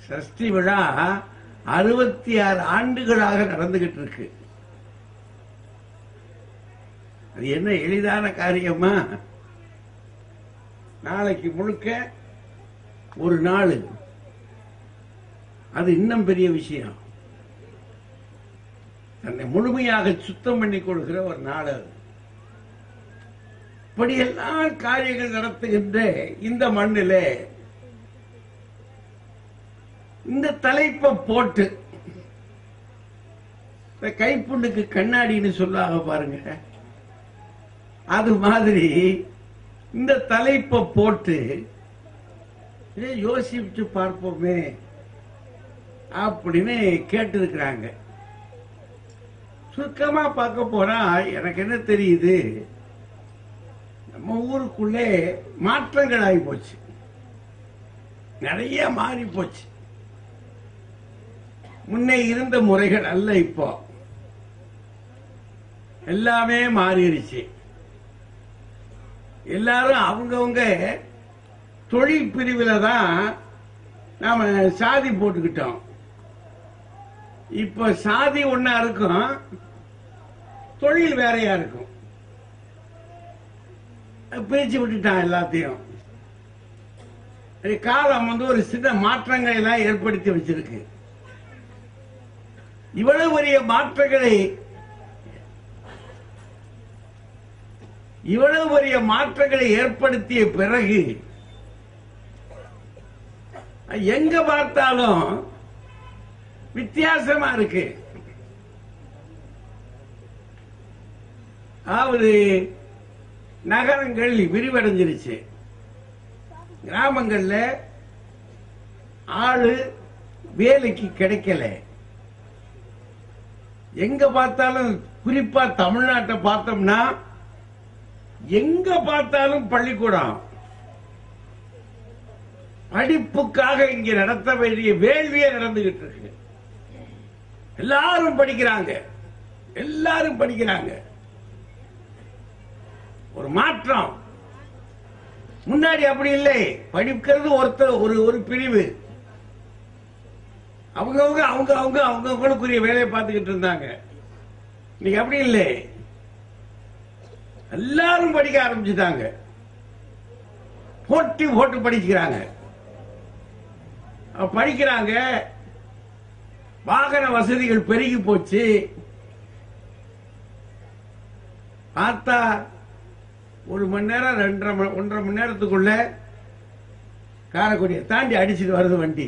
சஷ்டி விழா அறுபத்தி ஆறு ஆண்டுகளாக நடந்துகிட்டு இருக்கு அது என்ன எளிதான காரியமா நாளைக்கு முழுக்க ஒரு நாள் அது இன்னும் பெரிய விஷயம் தன்னை முழுமையாக சுத்தம் பண்ணி கொள்கிற ஒரு நாள் அது இப்படியெல்லாம் காரியங்கள் நடத்துகின்ற இந்த மண்ணிலே இந்த தலைப்பை போட்டு இந்த கைப்புண்ணுக்கு கண்ணாடின்னு சொல்லாக பாருங்க அது மாதிரி இந்த தலைப்பை போட்டு இதை யோசிச்சு பார்ப்போமே அப்படின்னு கேட்டிருக்கிறாங்க சுருக்கமா பார்க்க போனா எனக்கு என்ன தெரியுது நம்ம ஊருக்குள்ளே மாற்றங்கள் ஆகி போச்சு நிறைய மாறி போச்சு முன்னே இருந்த முறைகள் அல்ல இப்போ எல்லாமே மாறிடுச்சு எல்லாரும் அவங்கவுங்க தொழில் பிரிவில் தான் நாம சாதி போட்டுக்கிட்டோம் இப்ப சாதி ஒன்னா இருக்கும் தொழில் வேறையா இருக்கும் பிரிச்சு விட்டுட்டான் எல்லாத்தையும் இது காலம் வந்து ஒரு சின்ன மாற்றங்களை எல்லாம் ஏற்படுத்தி வச்சிருக்கு இவ்வளவு பெரிய மாற்றங்களை இவ்வளவு பெரிய மாற்றங்களை ஏற்படுத்திய பிறகு எங்க பார்த்தாலும் வித்தியாசமா இருக்கு அதாவது நகரங்கள் விரிவடைஞ்சிருச்சு கிராமங்கள்ல ஆளு வேலைக்கு கிடைக்கல எங்க பார்த்தாலும் குறிப்பா தமிழ்நாட்டை பார்த்தோம்னா எங்க பார்த்தாலும் பள்ளிக்கூடம் படிப்புக்காக இங்க நடத்த வேண்டிய வேள்வியே நடந்துகிட்டு இருக்கு எல்லாரும் படிக்கிறாங்க எல்லாரும் படிக்கிறாங்க ஒரு மாற்றம் முன்னாடி அப்படி இல்லை படிக்கிறது ஒருத்தர் ஒரு ஒரு பிரிவு அவங்கவுங்க அவங்க அவங்க அவங்கவுங்களுக்குரிய வேலையை பார்த்துக்கிட்டு இருந்தாங்க இன்னைக்கு அப்படி இல்லை எல்லாரும் படிக்க ஆரம்பிச்சுட்டாங்க போட்டி போட்டு படிக்கிறாங்க அப்ப படிக்கிறாங்க வாகன வசதிகள் பெருகி போச்சு பார்த்தா ஒரு மணி நேரம் ரெண்டரை மணி ஒன்றரை மணி நேரத்துக்குள்ள காரைக்குடியை தாண்டி அடிச்சுட்டு வருது வண்டி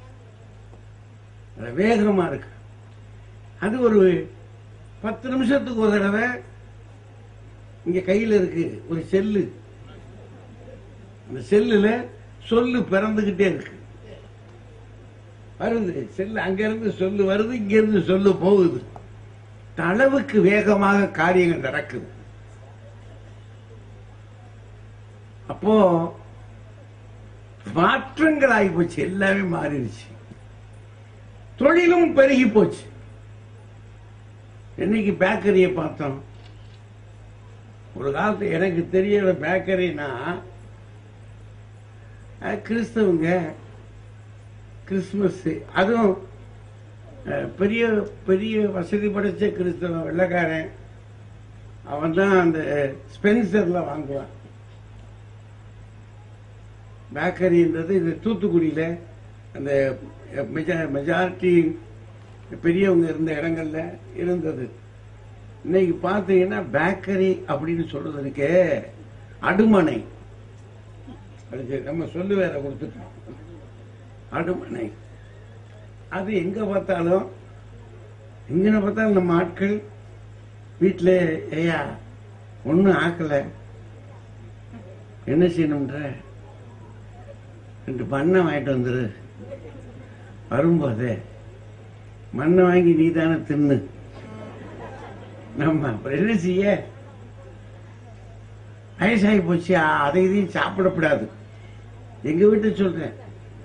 அது வேகமா இருக்கு அது ஒரு பத்து நிமிஷத்துக்கு ஒரு தடவை இங்க கையில இருக்கு ஒரு செல்லு அந்த செல்லுல சொல்லு பிறந்துகிட்டே இருக்கு வருது செல்லு அங்க இருந்து சொல்லு வருது இங்க இருந்து சொல்லு போகுது இந்த அளவுக்கு வேகமாக காரியங்கள் நடக்குது அப்போ மாற்றங்கள் ஆகி போச்சு எல்லாமே மாறிடுச்சு தொழிலும் பெருகி போச்சு என்னைக்கு பேக்கரியை பார்த்தோம் ஒரு காலத்து எனக்கு தெரியல பேக்கரினா அது கிறிஸ்தவங்க கிறிஸ்துமஸ் அதுவும் அஹ், பெரிய பெரிய வசதி படைச்ச கிறிஸ்தவன் வெள்ளக்காரன் அவன் தான் அந்த ஸ்பென்சர்ல வாங்குவான் பேக்கரின்றது இந்த தூத்துக்குடியில அந்த மெஜாரிட்டி பெரியவங்க இருந்த இடங்கள்ல இருந்தது இன்னைக்கு பார்த்தீங்கன்னா பேக்கரி அப்படின்னு சொல்றதுக்கு அடுமனை அதுக்கு நம்ம சொல்லு வேற கொடுத்துட்டோம் அடுமனை அது எங்க பார்த்தாலும் எங்க பார்த்தாலும் நம்ம ஆட்கள் வீட்டில் ஐயா ஒன்றும் ஆக்கல என்ன செய்யணும்ன்ற ரெண்டு பண்ணை வாங்கிட்டு வந்துரு வரும்போது மண்ணை வாங்கி நீ தானே தின்னு நம்ம அப்புறம் என்ன செய்ய வயசாகி போச்சு அதை இதையும் சாப்பிடக்கூடாது எங்க வீட்டு சொல்றேன்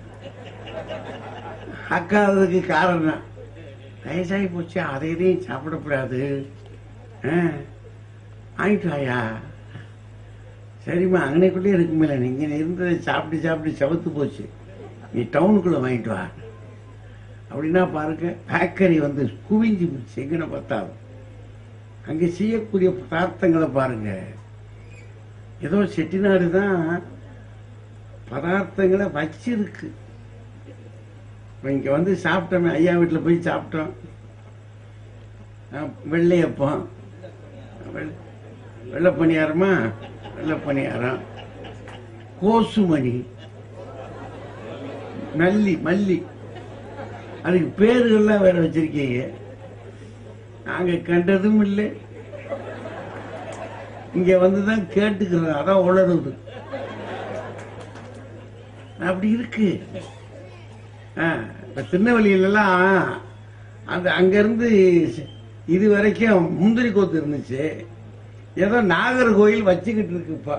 அக்கா அதுக்கு காரணம் வயசாகி போச்சு அதை இதையும் சாப்பிடக்கூடாது ஆ, வாங்கிட்டு வாயா சரிம்மா அங்கனைக்குள்ளே இருக்குமில்ல நீங்க இருந்ததை சாப்பிட்டு சாப்பிட்டு சவத்து போச்சு நீ டவுனுக்குள்ள வாங்கிட்டு வா அப்படின்னா பாருங்க பேக்கரி வந்து குவிஞ்சு போச்சு எங்கன பார்த்தாலும் அங்க செய்யக்கூடிய பதார்த்தங்களை பாருங்க ஏதோ செட்டிநாடு தான் பதார்த்தங்களை வச்சிருக்கு இப்ப இங்க வந்து சாப்பிட்டோமே ஐயா வீட்டுல போய் சாப்பிட்டோம் அஹ் வெள்ளையப்பம் வெள்ளை- வெள்ளை பணியாரமா வெள்ளை பணியாரம் கோசுமணி நல்லி மல்லி அதுக்கு பேர்கள்லாம் வேற வச்சிருக்கீங்க நாங்க கண்டதும் இல்லை இங்க வந்துதான் கேட்டுக்கிறோம் அதான் உளருது அப்படி இருக்கு ஆ, இப்ப திருநெல்வேலியிலலாம் அந்த அங்கிருந்து இது வரைக்கும் முந்திரி கோத்து இருந்துச்சு ஏதோ நாகர்கோயில் வச்சுக்கிட்டு இருக்கு இப்ப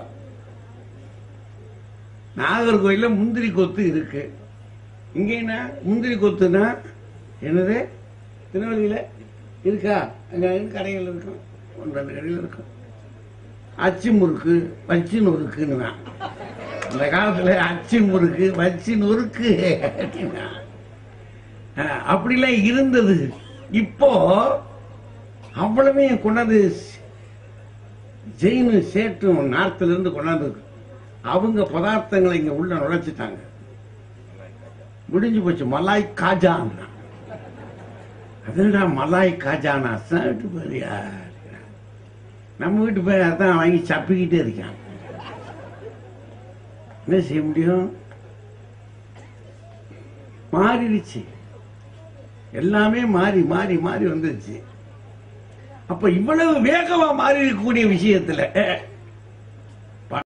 நாகர்கோயில்ல முந்திரி கொத்து இருக்கு இங்க என்ன முந்திரி கொத்துனா என்னது திருநெல்வேலியில இருக்கா அங்க அங்க கடைகள் இருக்கும் ஒன்று ரெண்டு கடைகள் இருக்கும் அச்சு முறுக்கு வச்சு நொறுக்குன்னு அந்த காலத்துல அச்சு முறுக்கு வச்சு நொறுக்கு அப்படின்னா. அஹ், அப்படிலாம் இருந்தது இப்போ அவ்வளவே கொண்டாந்து ஜெயின் சேட்டும் நார்த்ல இருந்து கொண்டாந்து அவங்க பதார்த்தங்களை இங்க உள்ள நுழைச்சிட்டாங்க முடிஞ்சு போச்சு மலாய் காஜான்னா அதுடா மலாய் காஜானா வீட்டு பேரியா நம்ம வீட்டு பேர் அதான் வாங்கி சப்பிக்கிட்டே இருக்கான் என்ன செய்ய முடியும் மாறிடுச்சு எல்லாமே மாறி மாறி மாறி வந்துருச்சு அப்ப இவ்வளவு வேகமா மாறி இருக்கக்கூடிய விஷயத்துல